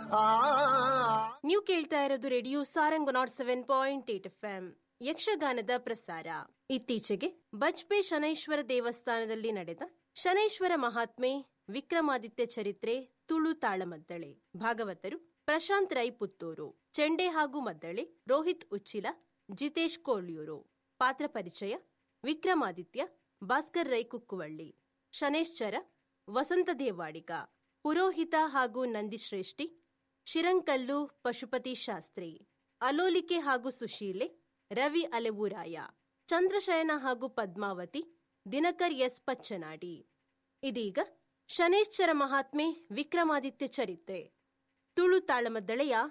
ಆ ನೀವು ಕೇಳ್ತಾ ಇರೋದು radio Sarang nought seven point eight F M ಯಕ್ಷಗಾನದ ಪ್ರಸಾರ ಇತ್ತೀಚೆಗೆ ಬಜ್ಪೆ ಶನೈಶ್ವರ ದೇವಸ್ಥಾನದಲ್ಲಿ ನಡೆದ ಶನೈಶ್ವರ ಮಹಾತ್ಮೆ ವಿಕ್ರಮಾದಿತ್ಯ ಚರಿತ್ರೆ ತುಳು ತಾಳಮದ್ದಳೆ ಭಾಗವತರು ಪ್ರಶಾಂತ್ ರೈ ಪುತ್ತೂರು ಚೆಂಡೆ ಹಾಗೂ ಮದ್ದಳೆ ರೋಹಿತ್ ಉಚ್ಚಿಲ ಜಿತೇಶ್ ಕೋಳ್ಯೂರು ಪಾತ್ರ ಪರಿಚಯ ವಿಕ್ರಮಾದಿತ್ಯ ಭಾಸ್ಕರ್ ರೈ ಕುಕ್ಕುವಳ್ಳಿ ಶನೇಶ್ಚರ ವಸಂತ ದೇವಾಡಿಗ ಪುರೋಹಿತ ಹಾಗೂ ನಂದಿಶ್ರೇಷ್ಠಿ ಶಿರಂಕಲ್ಲು ಪಶುಪತಿ ಶಾಸ್ತ್ರಿ ಅಲೋಲಿಕೆ ಹಾಗೂ ಸುಶೀಲೆ ರವಿ ಅಲೆವೂರಾಯ ಚಂದ್ರಶಯನ ಹಾಗೂ ಪದ್ಮಾವತಿ ದಿನಕರ್ ಎಸ್ ಪಚ್ಚನಾಡಿ ಇದೀಗ ಶನೇಶ್ಚರ ಮಹಾತ್ಮೆ ವಿಕ್ರಮಾದಿತ್ಯ ಚರಿತ್ರೆ ತುಳು ತಾಳಮದ್ದಳೆಯ